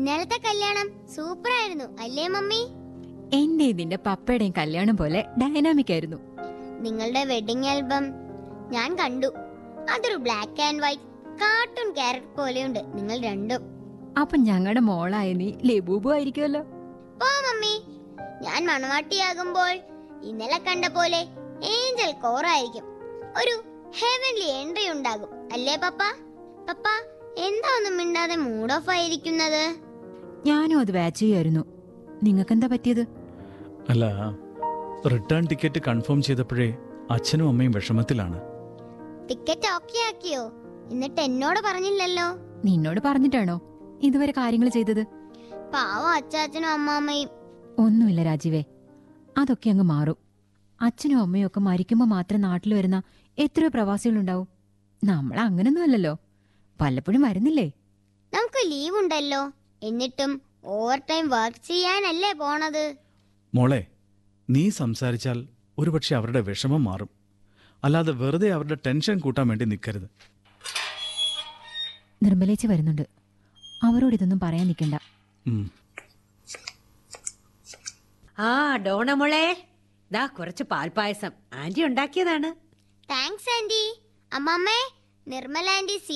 ഇന്നലത്തെ കല്യാണം സൂപ്പർ ആയിരുന്നു അല്ലേ മമ്മി എന്റെ ഇതിന്റെ പപ്പയുടെയും കല്യാണം പോലെ ഡൈനാമിക് ആയിരുന്നു നിങ്ങളുടെ വെഡിങ് ആൽബം ഞാൻ കണ്ടു അതൊരു black and white cartoon character പോലെയുണ്ട് നിങ്ങൾ രണ്ടും അപ്പൊ ഞങ്ങളുടെ മോളായ നീ ലബൂബു ആയിരിക്കുമല്ലോ പോ മമ്മി ഞാൻ മണവാട്ടിയാകുമ്പോൾ ഇന്നലെ കണ്ട പോലെ ഏഞ്ചൽ കോറായിരിക്കും ഒരു ഹെവൻലി എൻട്രി ഉണ്ടാകും അല്ലേ പപ്പ പപ്പ എന്താ ഒന്നും മിണ്ടാതെ മൂഡ് ഓഫ് ആയിരിക്കുന്നത് ഞാനും അത് വാച്ച് ചെയ്യായിരുന്നു നിങ്ങൾക്കെന്താ പറ്റിയത് അല്ല റിട്ടേൺ ടിക്കറ്റ് കൺഫേം ചെയ്തപ്പോഴേ അച്ഛനും അമ്മയും വിഷമത്തിലാണ് ടിക്കറ്റ് ഓക്കെ ആക്കിയോ എന്നിട്ട് എന്നോട് പറഞ്ഞില്ലല്ലോ നിന്നോട് പറഞ്ഞിട്ടാണോ ഇതുവരെ കാര്യങ്ങൾ ചെയ്തത് പാവം അച്ചാച്ചനും അമ്മാമ്മയും ഒന്നുമില്ല രാജീവേ അതൊക്കെ അങ്ങ് മാറും അച്ഛനും അമ്മയും ഒക്കെ മരിക്കുമ്പോൾ മാത്രം നാട്ടിൽ വരുന്ന എത്രയോ പ്രവാസികളുണ്ടാവും നമ്മൾ അങ്ങനൊന്നും അല്ലല്ലോ വല്ലപ്പോഴും വരുന്നില്ലേ നമുക്ക് ലീവ് ഉണ്ടല്ലോ എന്നിട്ടും ഓവർ ടൈം വർക്ക് ചെയ്യാനല്ലേ പോണത് മോളെ നീ സംസാരിച്ചാൽ ഒരുപക്ഷെ അവരുടെ വിഷമം മാറും അല്ലാതെ വെറുതെ അവരുടെ ടെൻഷൻ കൂട്ടാൻ വേണ്ടി നിൽക്കരുത് നിർമ്മലേച്ചി വരുന്നുണ്ട് അവരോട് ഇതൊന്നും പറയാൻ നിൽക്കണ്ട ഉം. ആ ഡോണമോളെ ദാ കുറച്ച് പാൽപ്പായസം ആന്റി ഉണ്ടാക്കിയതാണ് താങ്ക്സ് ആന്റി അമ്മാമ്മേ നിർമ്മല ആന്റി